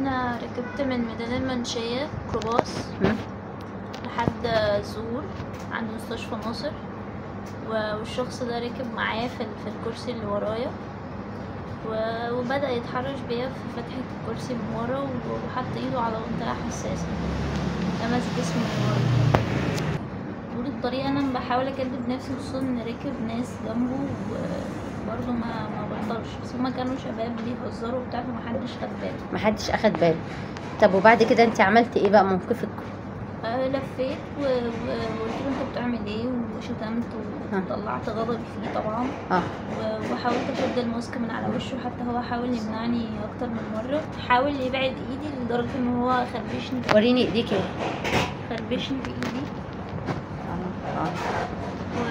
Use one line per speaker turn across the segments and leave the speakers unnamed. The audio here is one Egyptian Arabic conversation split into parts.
انا ركبت من ميدان المنشية ميكروباص
مم.
لحد زور عند مستشفى ناصر و- والشخص ده ركب معايا في ال- في الكرسي اللي ورايا و- وبدأ يتحرش بيا في فتحة الكرسي من ورا و- وحط ايده على منطقة حساسة لمس جسمي من ورا طول الطريق انا بحاول اكلم نفسي خصوصا ان ركب ناس جنبه وبرضه ما ما بطلش بس هما كانوا شباب بيهزروا وبتاع فمحدش خد باله
محدش اخد باله طب وبعد كده انت عملت ايه بقى موقفك
آه، لفيت و- و- وقلت له انت بتعمل ايه وشتمت
ها.
وطلعت غضبي فيه طبعا
اه
و- وحاولت اشد الماسك من على وشه حتى هو حاول يمنعني اكتر من مره حاول يبعد ايدي لدرجه ان هو خربشني
وريني ايديك ايه
خربشني في ايدي
اه اه
و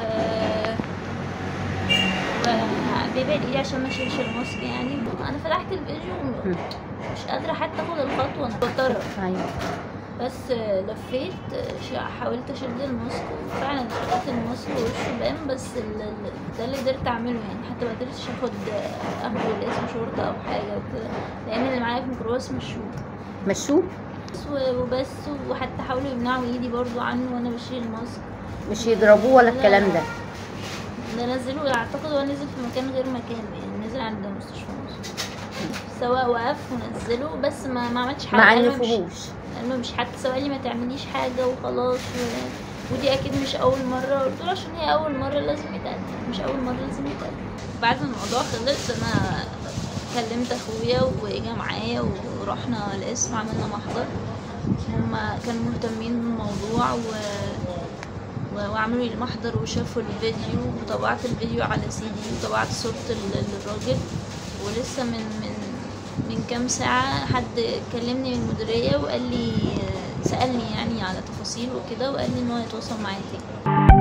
وبيبعد ايدي عشان ما اشيلش الماسك يعني انا فتحت الفيديو
مم.
مش قادره حتى اخد الخطوه انا بضطر
ايوه
بس لفيت ش- حاولت اشد الماسك وفعلا شدت الماسك ووشه بان بس ال- ال- ده اللي قدرت اعمله يعني حتى ما قدرتش اخد اخده لاسم شرطه او حاجه وكده لان اللي معايا في الميكروباص مشوه
مشوه
بس و- وبس وحتى حاولوا يمنعوا ايدي برضو عنه وانا بشيل الماسك
مش يضربوه ولا
لا.
الكلام ده
ده نزلوا اعتقد هو نزل في مكان غير مكانه يعني نزل عند مستشفى مصر سواء وقف ونزله بس ما ما عملش حاجه
ما
قال له مش-
عنفوهوش
لانه مش حتى سواء لي ما تعمليش حاجه وخلاص و... ودي اكيد مش اول مره قلت له عشان هي اول مره لازم يتقدم مش اول مره لازم يتقدم بعد ما الموضوع خلص انا كلمت اخويا واجا معايا ورحنا القسم عملنا محضر هما كانوا مهتمين بالموضوع و... و- وعملوا لي المحضر وشافوا الفيديو وطبعت الفيديو على سي دي وطبعت صورة ال- الراجل ولسه من من من كام ساعة حد كلمني من المديرية وقال لي سألني يعني على تفاصيل وكده وقال لي ان هو يتواصل معايا تاني